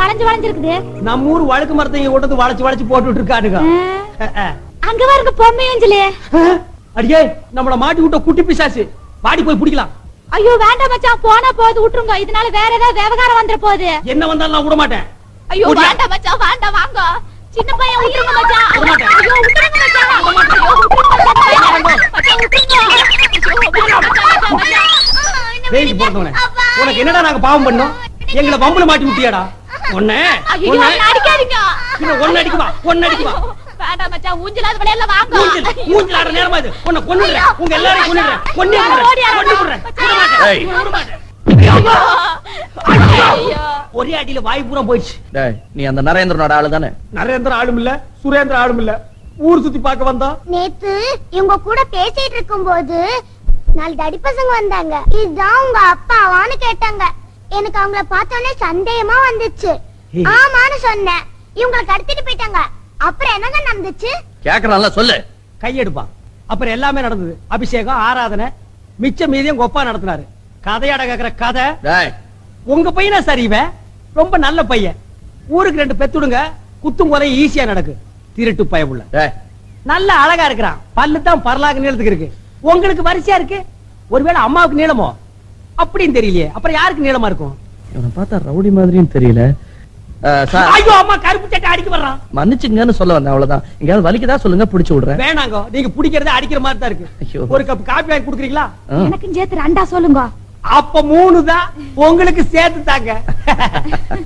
வளைஞ்சு வளைஞ்சிருக்குது நம்ம ஊர் வழுக்கு மரத்தை இங்க கொண்டு வந்து வளைச்சு வளைச்சு போட்டுட்டு இருக்கானுங்க ஆ, அங்க பாருங்க பொம்மை அஞ்சலி அடியே நம்மள மாட்டி விட்ட குட்டி பிசாசு வாடி போய் பிடிக்கலாம் ஐயோ வேண்டாம் மச்சான் போனா போகுது விட்டுருங்க இதனால வேற ஏதாவது விவகாரம் வந்துட போகுது என்ன வந்தாலும் நான் விட மாட்டேன் ஐயோ விடுடா. வேண்டாம் மச்சான் வேண்டாம் வாங்க சின்ன பையன் விட்டுருங்க மச்சான் விட மாட்டேன். ஐயோ விட்டுருங்க மச்சான் ஐயோ விட்டுருங்க மச்சான் மச்சான் விட்டுருங்க ஐயோ வேண்டாம் மச்சான், மச்சான், மச்சான். வேலைக்கு போறவனே உனக்கு என்னடா நாங்க பாவம் பண்ணோம் எங்களை பம்புல மாட்டி விட்டியாடா ஒண்ணே ஐயோ ஒண்ணே என்ன அடிக்காதீங்க பின்ன ஒண்ணு அடிக்குவா ஒண்ணு அடிக்குவா வேண்டாம் மச்சான் ஊஞ்சலாத விளையாடல வாங்க மூஞ்சில் மூஞ்சில் ஆடுற நேரமா இது உன்னை கொன்னுடுறேன் உங்க எல்லாரையும் கொன்னுடுறேன் கொன்னே விடுறேன் கொன்னு விடுறேன் விட மாட்டேன் ஏய். விட மாட்டேன் ஐயோ ஒரே அடியில வாய் பூரா போயிடுச்சு டேய் நீ அந்த நரேந்திரனோட ஆளு தானே நரேந்திர ஆளும் இல்ல சுரேந்திர ஆளும் இல்ல ஊர் சுத்தி பார்க்க வந்தா நேத்து இவங்க கூட பேசிட்டு இருக்கும்போது நாலு தடி பசங்க வந்தாங்க இதுதான் உங்க அப்பாவான்னு கேட்டாங்க எனக்கு அவங்கள பார்த்தோன்னே சந்தேகமா வந்துச்சு ஏய். ஆமான்னு சொன்னேன் இவங்களை கடத்திட்டு போயிட்டாங்க அப்புறம் என்னங்க நடந்துச்சு கேக்குறான்ல சொல்லு கையெடுப்பா அப்புறம் எல்லாமே நடந்தது அபிஷேகம் ஆராதனை மிச்ச மீதியும் கொப்பா நடத்தினாரு கதையாட கேக்குற கதை டேய் உங்க பையனா சரி இவன் ரொம்ப நல்ல பையன் ஊருக்கு ரெண்டு பெத்துடுங்க குத்தும் குறை ஈஸியா நடக்கு திருட்டு பயமுள்ள டேய் நல்ல அழகா இருக்கிறான் பல்லு தான் பரலாக நீளத்துக்கு இருக்கு உங்களுக்கு வரிசையா இருக்கு ஒருவேளை அம்மாவுக்கு நீளமோ அப்படின்னு தெரியலையே அப்புறம் யாருக்கு நீளமா இருக்கும் இவனை பார்த்தா ரவுடி மாதிரியும் தெரியல அஹ், சார் ஐயோ அம்மா கருப்பு சட்டை அடிக்க வர்றான் மன்னிச்சுங்கன்னு சொல்ல வந்தேன் அவ்வளவுதான் எங்கேயாவது வலிக்குதா சொல்லுங்க புடிச்சு விடுறேன் வேணாங்க நீங்க பிடிக்கிறத அடிக்கிற மாதிரி தான் இருக்கு ஐயோ. ஒரு கப் காபி வாங்கி குடுக்குறீங்களா ஆ. எனக்கும் சேர்த்து ரெண்டா சொல்லுங்க அப்ப மூணு தான் உங்களுக்கு சேர்த்து தாங்க